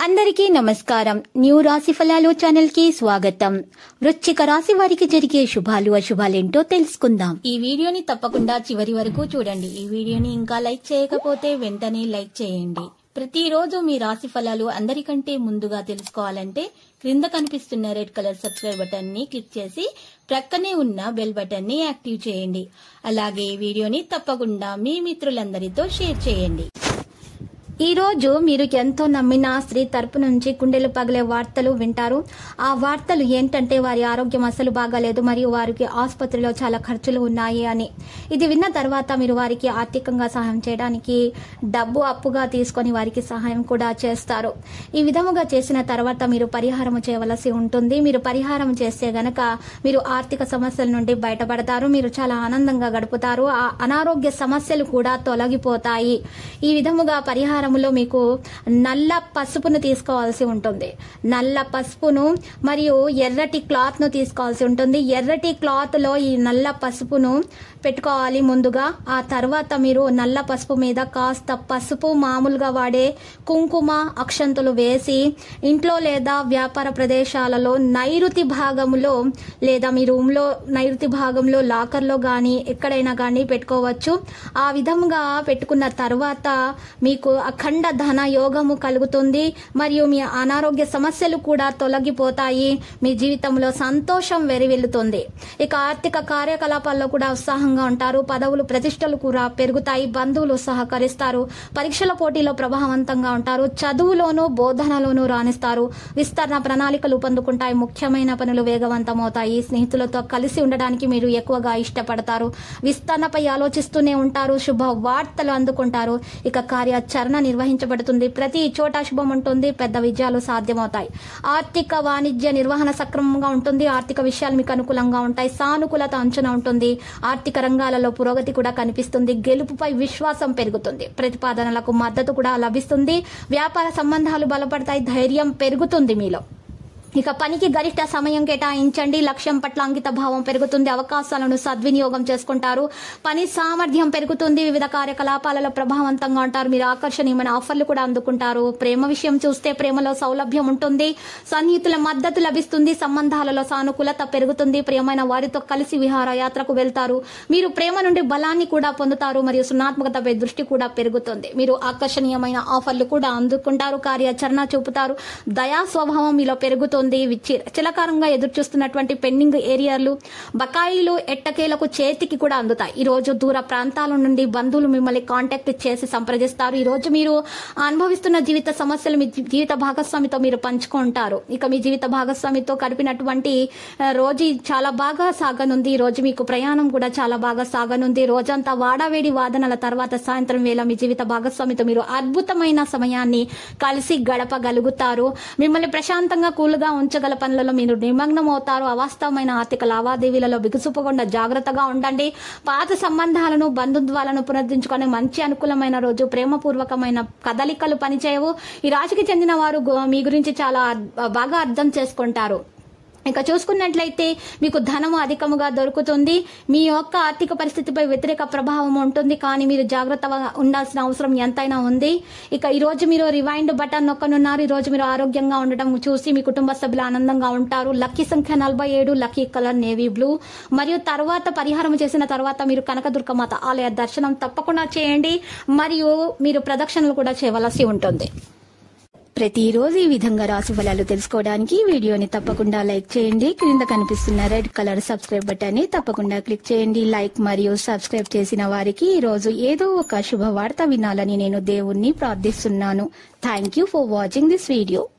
అందరికీ నమస్కారం న్యూ రాశి ఫలాలు ఛానల్ కి స్వాగతం వృశ్చిక రాశి వారికి జరిగే శుభాలు అశుభాలేంటో తెలుసుకుందాం ఈ వీడియోని తప్పకుండా చివరి వరకు చూడండి ఈ వీడియోని ఇంకా లైక్ చేయకపోతే వెంటనే లైక్ చేయండి ప్రతిరోజు మీ రాశి ఫలాలు అందరికంటే ముందుగా తెలుసుకోవాలంటే క్రింద కనిపిస్తున్న రెడ్ కలర్ సబ్స్క్రైబ్ బటన్ ని క్లిక్ చేసి ప్రక్కనే ఉన్న బెల్ బటన్ ని యాక్టివ్ చేయండి అలాగే ఈ వీడియోని తప్పకుండా మీ మిత్రులందరితో షేర్ చేయండి ఈ రోజు మీరు ఎంతో నమ్మిన స్త్రీ తరపు నుంచి గుండెలు పగిలే వార్తలు వింటారు ఆ వార్తలు ఏంటంటే వారి ఆరోగ్యం అసలు బాగాలేదు మరియు వారికి ఆసుపత్రిలో చాలా ఖర్చులు ఉన్నాయి అని ఇది విన్న తర్వాత మీరు వారికి ఆర్థికంగా సహాయం చేయడానికి డబ్బు అప్పుగా తీసుకొని వారికి సహాయం కూడా చేస్తారు ఈ విధముగా చేసిన తర్వాత మీరు పరిహారం చేయవలసి ఉంటుంది మీరు పరిహారం చేస్తే గనక మీరు ఆర్థిక సమస్యల నుండి బయటపడతారు మీరు చాలా ఆనందంగా గడుపుతారు ఆ అనారోగ్య సమస్యలు కూడా తొలగిపోతాయి ఈ విధముగా పరిహారంలో మీకు నల్ల పసుపును తీసుకోవాల్సి ఉంటుంది నల్ల పసుపును మరియు ఎర్రటి క్లాత్ ను తీసుకోవాల్సి ఉంటుంది ఎర్రటి క్లాత్ లో ఈ నల్ల పసుపును పెట్టుకోవాలి ముందుగా ఆ తర్వాత మీరు నల్ల పసుపు మీద కాస్త పసుపు మామూలుగా వాడే కుంకుమ అక్షంతులు వేసి ఇంట్లో లేదా వ్యాపార ప్రదేశాలలో నైరుతి భాగంలో లేదా మీ రూమ్ లో నైరుతి భాగంలో లాకర్లో గాని ఎక్కడైనా గాని పెట్టుకోవచ్చు ఆ విధంగా పెట్టుకున్న తర్వాత మీకు అఖండ ధన యోగము కలుగుతుంది మరియు మీ అనారోగ్య సమస్యలు కూడా తొలగిపోతాయి మీ జీవితంలో సంతోషం వెరివెల్లుతుంది ఇక ఆర్థిక కార్యకలాపాల్లో కూడా ఉత్సాహంగా ఉంటారు పదవులు ప్రతిష్టలు కూడా పెరుగుతాయి బంధువులు సహకరిస్తారు పరీక్షల పోటీలో ప్రభావవంతంగా ఉంటారు చదువులోనూ బోధనలోనూ రాణిస్తారు విస్తరణ ప్రణాళికలు పొందుకుంటాయి ముఖ్యమైన పనులు వేగవంతమవుతాయి స్నేహితులతో కలిసి ఉండడానికి మీరు ఎక్కువగా ఇష్టపడతారు విస్తరణపై ఆలోచిస్తూనే ఉంటారు శుభ వార్తలు అందుకుంటారు ఇక కార్యాచరణ నిర్వహించబడుతుంది ప్రతి చోట శుభం ఉంటుంది పెద్ద విజయాలు సాధ్యమవుతాయి ఆర్థిక వాణిజ్య నిర్వహణ సక్రమంగా ఉంటుంది ఆర్థిక విషయాలు మీకు అనుకూలంగా ఉంటాయి సానుకూలత అంచున ఉంటుంది ఆర్థిక రంగాలలో పురోగతి కూడా కనిపిస్తుంది గెలుపుపై విశ్వాసం పెరుగుతుంది ప్రతిపాదనలకు మద్దతు కూడా లభిస్తుంది వ్యాపార సంబంధాలు బలపడతాయి ధైర్యం పెరుగుతుంది మీలో ఇక పనికి గరిష్ట సమయం కేటాయించండి లక్ష్యం పట్ల అంకిత భావం పెరుగుతుంది అవకాశాలను సద్వినియోగం చేసుకుంటారు పని సామర్థ్యం పెరుగుతుంది వివిధ కార్యకలాపాలలో ప్రభావవంతంగా ఉంటారు మీరు ఆకర్షణీయమైన ఆఫర్లు కూడా అందుకుంటారు ప్రేమ విషయం చూస్తే ప్రేమలో సౌలభ్యం ఉంటుంది సన్నిహితుల మద్దతు లభిస్తుంది సంబంధాలలో సానుకూలత పెరుగుతుంది ప్రియమైన వారితో కలిసి విహారయాత్రకు వెళ్తారు మీరు ప్రేమ నుండి బలాన్ని కూడా పొందుతారు మరియు సున్నాత్మకతపై దృష్టి కూడా పెరుగుతుంది మీరు ఆకర్షణీయమైన ఆఫర్లు కూడా అందుకుంటారు కార్యాచరణ చూపుతారు దయా స్వభావం మీలో పెరుగుతుంది విచ్చి- చిలకారంగా ఎదురు చూస్తున్నటువంటి పెండింగ్ ఏరియాలు బకాయిలు ఎట్టకేలకు చేతికి కూడా అందుతాయి ఈ రోజు దూర ప్రాంతాల నుండి బంధువులు మిమ్మల్ని కాంటాక్ట్ చేసి సంప్రదిస్తారు ఈ రోజు మీరు అనుభవిస్తున్న జీవిత సమస్యలు మీ జీ- జీవిత భాగస్వామితో మీరు పంచుకుంటారు ఇక మీ జీవిత భాగస్వామితో గడిపినటువంటి ఆ, రోజు చాలా బాగా సాగనుంది ఈ రోజు మీకు ప్రయాణం కూడా చాలా బాగా సాగనుంది రోజంతా వాడావేడి వాదనల తర్వాత సాయంత్రం వేళ మీ జీవిత భాగస్వామితో మీరు అద్భుతమైన సమయాన్ని కలిసి గడపగలుగుతారు మిమ్మల్ని ప్రశాంతంగా కూలుగా ఉంచగల పనులలో మీరు నిమగ్నం అవుతారు అవాస్తవమైన ఆర్థిక లావాదేవీలలో బిగుసుపోకుండా జాగ్రత్తగా ఉండండి పాత సంబంధాలను బంధుత్వాలను పునరుద్ధరించుకునే మంచి అనుకూలమైన రోజు ప్రేమపూర్వకమైన కదలికలు పనిచేయవు ఈ రాశికి చెందిన వారు గు- మీ గురించి చాలా అర్- బాగా అర్థం చేసుకుంటారు ఇక చూసుకున్నట్లయితే మీకు ధనము అధికముగా దొరుకుతుంది మీ యొక్క ఆర్థిక పరిస్థితిపై వ్యతిరేక ప్రభావం ఉంటుంది కానీ మీరు జాగ్రత్తగా ఉండాల్సిన అవసరం ఎంతైనా ఉంది ఇక ఈ రోజు మీరు రివైండ్ బటన్ నొక్కనున్నారు ఈ రోజు మీరు ఆరోగ్యంగా ఉండడం చూసి మీ కుటుంబ సభ్యులు ఆనందంగా ఉంటారు లక్కీ సంఖ్య నలభై ఏడు లక్కీ కలర్ నేవీ బ్లూ మరియు తర్వాత పరిహారం చేసిన తర్వాత మీరు కనకదుర్గమాత ఆలయ దర్శనం తప్పకుండా చేయండి మరియు మీరు ప్రదక్షిణలు కూడా చేయవలసి ఉంటుంది ప్రతిరోజు ఈ విధంగా రాశి ఫలాలు తెలుసుకోవడానికి ఈ వీడియోని తప్పకుండా లైక్ చేయండి క్రింద కనిపిస్తున్న రెడ్ కలర్ సబ్స్క్రైబ్ బటన్ ని తప్పకుండా క్లిక్ చేయండి లైక్ మరియు సబ్స్క్రైబ్ చేసిన వారికి ఈ రోజు ఏదో ఒక శుభవార్త వినాలని నేను దేవుణ్ణి ప్రార్థిస్తున్నాను thank you for watching this video